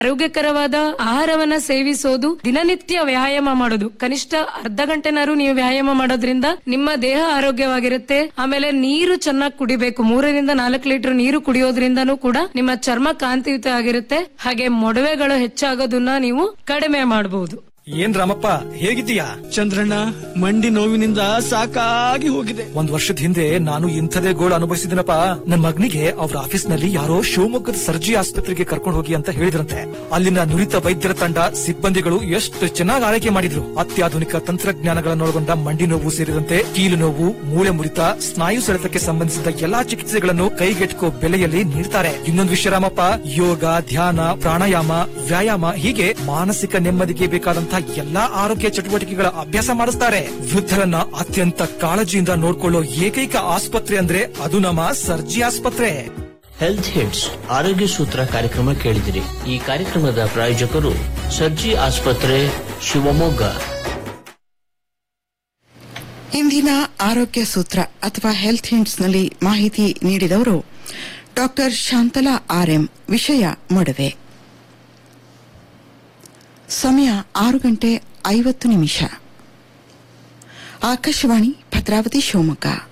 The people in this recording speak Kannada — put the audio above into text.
ಆರೋಗ್ಯಕರವಾದ ಆಹಾರವನ್ನ ಸೇವಿಸೋದು ದಿನನಿತ್ಯ ವ್ಯಾಯಾಮ ಮಾಡೋದು ಕನಿಷ್ಠ ಅರ್ಧ ಗಂಟೆನಾರು ನೀವು ವ್ಯಾಯಾಮ ಮಾಡೋದ್ರಿಂದ ನಿಮ್ಮ ದೇಹ ಆರೋಗ್ಯವಾಗಿರುತ್ತೆ ಆಮೇಲೆ ನೀರು ಚೆನ್ನಾಗಿ ಕುಡಿಬೇಕು ಮೂರರಿಂದ ನಾಲ್ಕು ಲೀಟರ್ ನೀರು ಕುಡಿಯೋದ್ರಿಂದನೂ ಕೂಡ ನಿಮ್ಮ ಚರ್ಮ ಕಾಂತಿಯುತ ಆಗಿರುತ್ತೆ ಹಾಗೆ ಮೊಡವೆಗಳು ಹೆಚ್ಚಾಗೋದನ್ನ ನೀವು ಕಡಿಮೆ ಮಾಡಬಹುದು ಏನ್ ರಾಮಪ್ಪ ಹೇಗಿದ್ದೀಯಾ ಚಂದ್ರಣ್ಣ ಮಂಡಿ ನೋವಿನಿಂದ ಸಾಕಾಗಿ ಹೋಗಿದೆ ಒಂದ್ ವರ್ಷದ ಹಿಂದೆ ನಾನು ಇಂಥದೇ ಗೋಳು ಅನುಭವಿಸಿದಿನಪ್ಪ ನನ್ ಮಗನಿಗೆ ಅವ್ರ ಆಫೀಸ್ ನಲ್ಲಿ ಯಾರೋ ಶಿವಮೊಗ್ಗದ ಸರ್ಜಿ ಆಸ್ಪತ್ರೆಗೆ ಕರ್ಕೊಂಡು ಹೋಗಿ ಅಂತ ಹೇಳಿದ್ರಂತೆ ಅಲ್ಲಿನ ನುರಿತ ವೈದ್ಯರ ತಂಡ ಸಿಬ್ಬಂದಿಗಳು ಎಷ್ಟು ಚೆನ್ನಾಗಿ ಆರೈಕೆ ಮಾಡಿದ್ರು ಅತ್ಯಾಧುನಿಕ ತಂತ್ರಜ್ಞಾನಗಳನ್ನೊಳಗೊಂಡ ಮಂಡಿ ನೋವು ಸೇರಿದಂತೆ ಕೀಲು ನೋವು ಮೂಳೆ ಮುರಿತ ಸ್ನಾಯು ಸೆಳೆತಕ್ಕೆ ಸಂಬಂಧಿಸಿದ ಎಲ್ಲಾ ಚಿಕಿತ್ಸೆಗಳನ್ನು ಕೈಗೆಟುಕೋ ಬೆಲೆಯಲ್ಲಿ ನೀಡ್ತಾರೆ ಇನ್ನೊಂದು ವಿಷಯ ರಾಮಪ್ಪ ಯೋಗ ಧ್ಯಾನ ಪ್ರಾಣಾಯಾಮ ವ್ಯಾಯಾಮ ಹೀಗೆ ಮಾನಸಿಕ ನೆಮ್ಮದಿಗೆ ಬೇಕಾದಂತಹ ಎಲ್ಲಾ ಆರೋಗ್ಯ ಚಟುವಟಿಕೆಗಳ ಅಭ್ಯಾಸ ಮಾಡಿಸ್ತಾರೆ ವೃದ್ಧರನ್ನ ಅತ್ಯಂತ ಕಾಳಜಿಯಿಂದ ನೋಡ್ಕೊಳ್ಳೋ ಏಕೈಕ ಆಸ್ಪತ್ರೆ ಅಂದ್ರೆ ಅದು ನಮ್ಮ ಸರ್ಜಿ ಆಸ್ಪತ್ರೆ ಹೆಲ್ತ್ ಹಿಟ್ಸ್ ಆರೋಗ್ಯ ಸೂತ್ರ ಕಾರ್ಯಕ್ರಮ ಕೇಳಿದಿರಿ ಈ ಕಾರ್ಯಕ್ರಮದ ಪ್ರಾಯೋಜಕರು ಸರ್ಜಿ ಆಸ್ಪತ್ರೆ ಶಿವಮೊಗ್ಗ ಇಂದಿನ ಆರೋಗ್ಯ ಸೂತ್ರ ಅಥವಾ ಹೆಲ್ತ್ ಹಿಂಟ್ಸ್ನಲ್ಲಿ ಮಾಹಿತಿ ನೀಡಿದವರು ಡಾಕ್ಟರ್ ಶಾಂತಲಾ ಆರ್ಎಂ ವಿಷಯ ಮೊಡವೆ ಸಮಯ ಆರು ಗಂಟೆ ಐವತ್ತು ನಿಮಿಷ ಆಕಾಶವಾಣಿ ಭದ್ರಾವತಿ ಶಿವಮೊಗ್ಗ